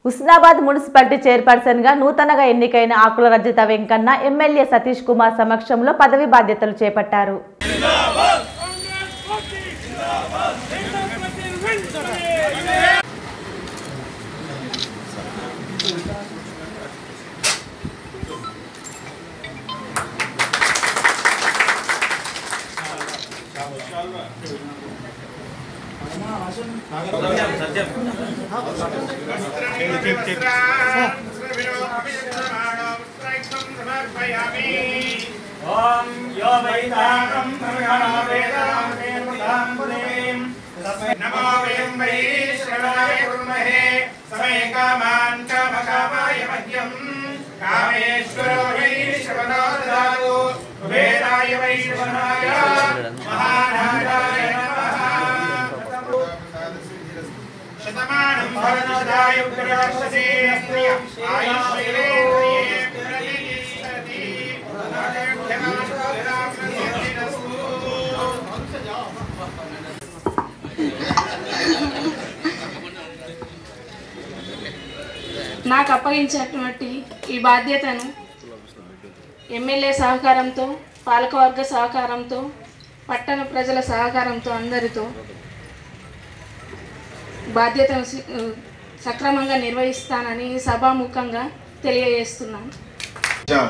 Husnabad municipality chairperson గా నూతనగా ఎన్నికైన ఆకుల రజిత వెంకన్న ఎమ్మెల్యే సతీష్ కుమార్ సమక్షంలో పదవి బాధ్యతలు చేపట్టారు ఓం యో వైతాకం నమో వేం వై శ్రవణాయ కుర్మహే సమే కామాన్ కామకామాయ మహ్యం కామేశ్వరో వై శ్రవణో దదాతు కుబేరాయ వై శ్రవణాయ మహారాజాయ నమః శతమానం భరతదాయ ఉగ్రవర్షసే అస్త్రియ ఆయుష్యేంద్రియే ప్రతిష్టతి నాకు అప్పగించినటువంటి ఈ బాధ్యతను ఎమ్మెల్యే సహకారంతో పాలకవర్గ సహకారంతో పట్టణ ప్రజల సహకారంతో అందరితో బాధ్యతను సి- సక్రమంగా నిర్వహిస్తానని సభాముఖంగా తెలియజేస్తున్నాను జామ్.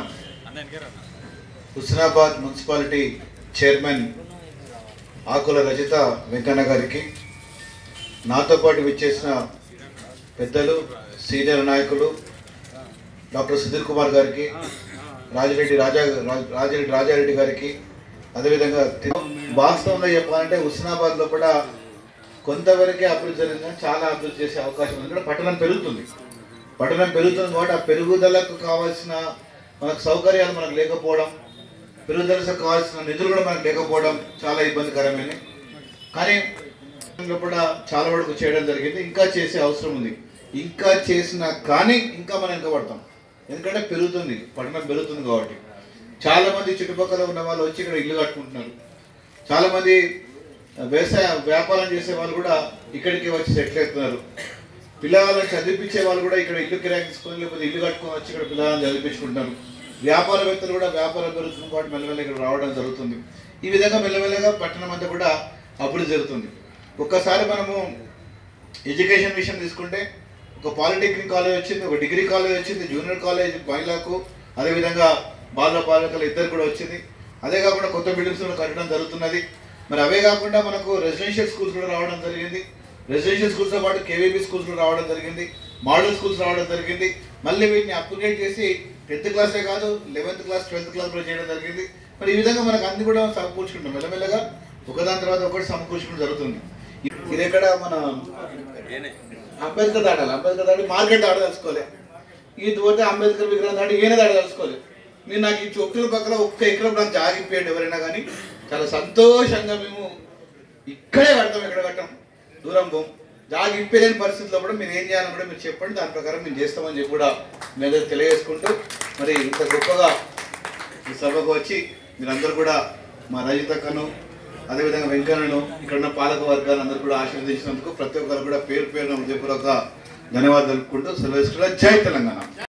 హుస్నాబాద్ మున్సిపాలిటీ చైర్మన్ ఆకుల రజిత వెంకన్న గారికి నాతో పాటు విచ్చేసిన పెద్దలు సీనియర్ నాయకులు డాక్టర్ సుధీర్ కుమార్ గారికి రాజిరెడ్డి రాజా రా- రాజిరెడ్డి రాజారెడ్డి గారికి అదేవిధంగా తి- వాస్తవంగా చెప్పాలంటే హుస్నాబాద్ లోపల కొంతవరకే అభివృద్ధి జరిగింది కానీ చాలా అభివృద్ధి చేసే అవకాశం ఉంది ఎందుకంటే పట్టణం పెరుగుతుంది పట్టణం పెరుగుతుంది కాబట్టి ఆ పెరుగుదలకు కావాల్సిన మనకు సౌకర్యాలు మనకు లేకపోవడం పెరుగుదలకు కావాల్సిన నిధులు కూడా మనకు లేకపోవడం చాలా ఇబ్బందికరమైన కానీ లో కూడా చాలా వరకు చేయడం జరిగింది ఇంకా చేసే అవసరం ఉంది ఇంకా చేసినా కానీ ఇంకా మనం ఇంకా పడతాం ఎందుకంటే పెరుగుతుంది పట్టణం పెరుగుతుంది కాబట్టి చాలా మంది చుట్టుపక్కల ఉన్న వాళ్ళు వచ్చి ఇక్కడ ఇల్లు కట్టుకుంటున్నారు చాలా మంది వ్యవసాయ వ్యాపారం చేసే వాళ్ళు కూడా ఇక్కడికి వచ్చి సెటిల్ అవుతున్నారు పిల్లవాళ్ళని చదివించే వాళ్ళు కూడా ఇక్కడ ఇల్లు కిరాయి తీసుకొని లేకపోతే ఇల్లు కట్టుకొని వచ్చి ఇక్కడ పిల్లలను చదివించుకుంటున్నారు వ్యాపారవేత్తలు కూడా వ్యాపారం పెరుగుతుంది కాబట్టి మెల్లమెల్ల ఇక్కడ రావడం జరుగుతుంది ఈ విధంగా మెల్లమెల్లగా పట్టణం అంతా కూడా అభివృద్ధి జరుగుతుంది ఒక్కసారి మనము ఎడ్యుకేషన్ విషయం తీసుకుంటే ఒక పాలిటెక్నిక్ కాలేజ్ వచ్చింది ఒక డిగ్రీ కాలేజ్ వచ్చింది జూనియర్ కాలేజ్ మహిళలకు అదేవిధంగా బాల బాలికలు ఇద్దరు కూడా వచ్చింది అదే కాకుండా కొత్త బిల్డింగ్స్ కూడా కట్టడం జరుగుతున్నది మరి అవే కాకుండా మనకు రెసిడెన్షియల్ స్కూల్స్ కూడా రావడం జరిగింది రెసిడెన్షియల్ స్కూల్స్తో పాటు కేవీబీ స్కూల్స్ కూడా రావడం జరిగింది మోడల్ స్కూల్స్ రావడం జరిగింది మళ్ళీ వీటిని అప్గ్రేడ్ చేసి టెన్త్ క్లాసే కాదు లెవెన్త్ క్లాస్ ట్వెల్త్ క్లాస్ కూడా చేయడం జరిగింది మరి ఈ విధంగా మనకు అన్ని కూడా సమకూర్చుకుంటాం మెల్లమెల్లగా ఒకదాని తర్వాత ఒకటి సమకూర్చుకుంటూ జరుగుతుంది ఇది ఎక్కడ మన అంబేద్కర్ దాటాలి అంబేద్కర్ దాటి మార్కెట్ దాట తెలుసుకోలే ఇది పోతే అంబేద్కర్ విగ్రహం దాటి ఈయన దాట తెలుసుకోలే మీరు నాకు ఈ చొక్కుల పక్కన ఒక్క ఎకరం నాకు జాగిపోయాడు ఎవరైనా కానీ చాలా సంతోషంగా మేము ఇక్కడే కడతాం ఇక్కడ కట్టాం దూరం పోం జాగి ఇప్పలేని పరిస్థితుల్లో కూడా మీరు ఏం చేయాలని కూడా మీరు చెప్పండి దాని ప్రకారం మేము చేస్తామని చెప్పి కూడా మీ అందరికి తెలియజేసుకుంటూ మరి ఇంత గొప్పగా ఈ సభకు వచ్చి మీరందరూ కూడా మా రజితక్కను అదేవిధంగా వెంకన్నను ఇక్కడ ఉన్న పాలక వర్గాన్ని అందరూ కూడా ఆశీర్వదించినందుకు ప్రతి ఒక్కరు కూడా పేరు పేరున హృదయపూర్వక ధన్యవాదాలు తెలుపుకుంటూ సెలవు జై తెలంగాణ